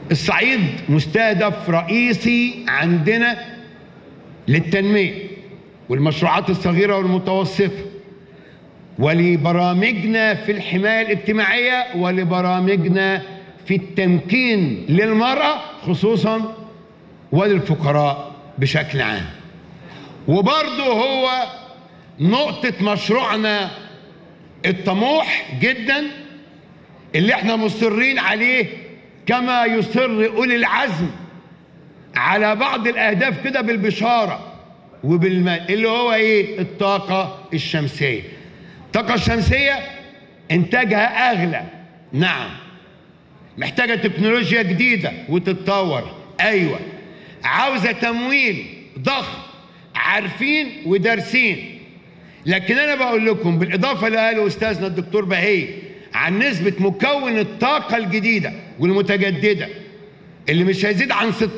الصعيد مستهدف رئيسي عندنا للتنمية والمشروعات الصغيرة والمتوسطة ولبرامجنا في الحماية الاجتماعية ولبرامجنا في التمكين للمرأة خصوصا وللفقراء بشكل عام وبرضه هو نقطة مشروعنا الطموح جدا اللي احنا مصرين عليه كما يصر أولي العزم على بعض الأهداف كده بالبشارة وبالمال اللي هو ايه الطاقة الشمسية الطاقة الشمسية إنتاجها أغلى نعم محتاجة تكنولوجيا جديدة وتتطور أيوة عاوزة تمويل ضخم عارفين ودارسين لكن أنا بقول لكم بالإضافة اللي قاله أستاذنا الدكتور بهي عن نسبة مكون الطاقة الجديدة والمتجددة اللي مش هيزيد عن 16%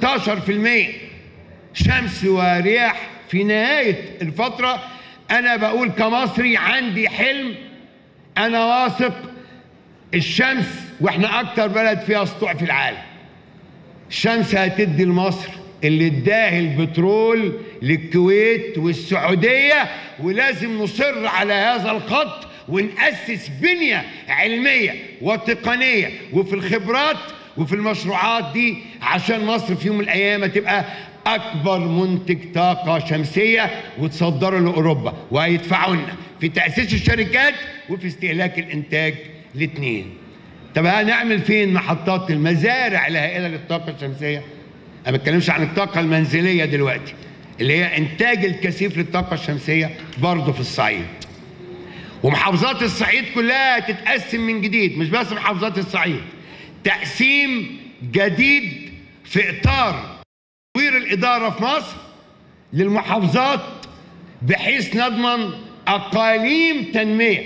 شمس ورياح في نهاية الفترة أنا بقول كمصري عندي حلم أنا واثق الشمس وإحنا أكتر بلد فيها سطوع في العالم الشمس هتدي لمصر اللي اداه البترول للكويت والسعودية ولازم نصر على هذا الخط ونأسس بنية علمية وتقنية وفي الخبرات وفي المشروعات دي عشان مصر في يوم من الأيام تبقى أكبر منتج طاقة شمسية وتصدره لأوروبا وهيدفعوا لنا في تأسيس الشركات وفي استهلاك الإنتاج الاثنين طب هنعمل فين محطات المزارع الهائلة للطاقة الشمسية؟ أنا ما بتكلمش عن الطاقة المنزلية دلوقتي اللي هي إنتاج الكثيف للطاقة الشمسية برضه في الصعيد ومحافظات الصعيد كلها تتقسم من جديد مش بس محافظات الصعيد تقسيم جديد في إطار تطوير الإدارة في مصر للمحافظات بحيث نضمن أقاليم تنمية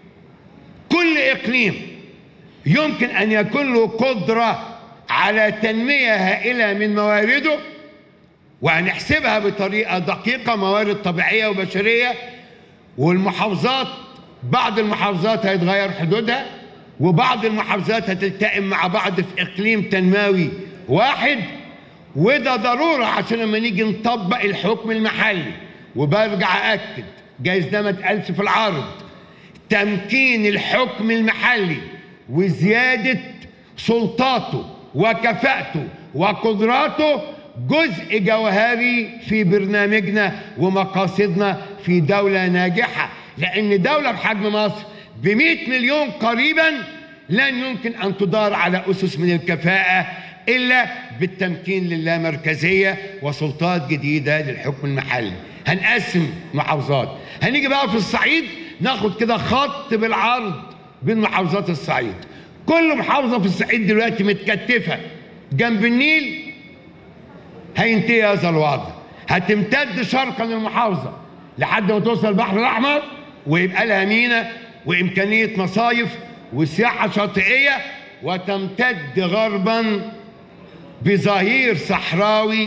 كل إقليم يمكن أن يكون له قدرة على تنمية هائلة من موارده وهنحسبها بطريقة دقيقة موارد طبيعية وبشرية والمحافظات بعض المحافظات هيتغير حدودها وبعض المحافظات هتلتئم مع بعض في إقليم تنموي واحد وده ضرورة عشان لما نيجي نطبق الحكم المحلي وبرجع أكد جايز ده ما اتقالش في العرض تمكين الحكم المحلي وزيادة سلطاته وكفاءته وقدراته جزء جوهري في برنامجنا ومقاصدنا في دولة ناجحة لأن دولة بحجم مصر ب 100 مليون قريبا لن يمكن أن تدار على أسس من الكفاءة إلا بالتمكين للامركزية وسلطات جديدة للحكم المحلي هنقسم محافظات هنيجي بقى في الصعيد ناخد كده خط بالعرض بين محافظات الصعيد كل محافظة في الصعيد دلوقتي متكتفة جنب النيل هينتهي هذا الوضع هتمتد شرقا المحافظة لحد ما توصل البحر الأحمر ويبقى لها مينا وإمكانية مصايف وسياحة شاطئية وتمتد غربا بظهير صحراوي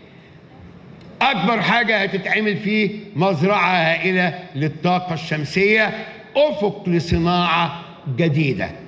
أكبر حاجة هتتعمل فيه مزرعة هائلة للطاقة الشمسية أفق لصناعة جديدة